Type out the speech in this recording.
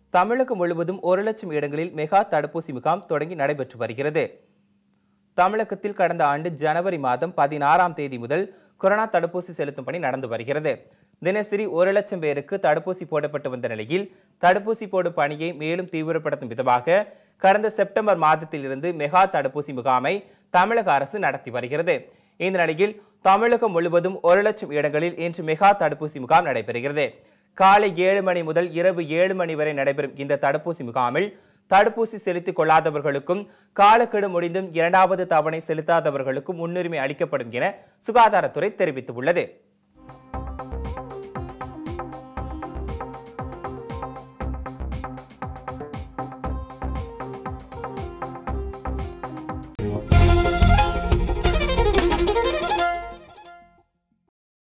தமிழகம் முழுவதும் ஒரு லட்சம் இடங்களில் மெகா தடுப்பூசி முகாம் தொடங்கி நடைபெற்று வருகிறது தமிழகத்தில் கடந்த ஆண்டு ஜனவரி மாதம் பதினாறாம் தேதி முதல் கொரோனா தடுப்பூசி செலுத்தும் பணி நடந்து வருகிறது தினசரி ஒரு லட்சம் பேருக்கு தடுப்பூசி போடப்பட்டு வந்த நிலையில் தடுப்பூசி போடும் பணியை மேலும் தீவிரப்படுத்தும் விதமாக கடந்த செப்டம்பர் மாதத்திலிருந்து மெகா தடுப்பூசி முகாமை தமிழக அரசு நடத்தி வருகிறது இந்த நிலையில் தமிழகம் முழுவதும் ஒரு லட்சம் இடங்களில் இன்று மெகா தடுப்பூசி முகாம் நடைபெறுகிறது காலை ஏழு மணி முதல் இரவு ஏழு மணி வரை நடைபெறும் இந்த தடுப்பூசி முகாமில் தடுப்பூசி செலுத்திக் கொள்ளாதவர்களுக்கும் காலக்கெடு முடிந்தும் இரண்டாவது தவணை செலுத்தாதவர்களுக்கும் முன்னுரிமை அளிக்கப்படும் என சுகாதாரத்துறை தெரிவித்துள்ளது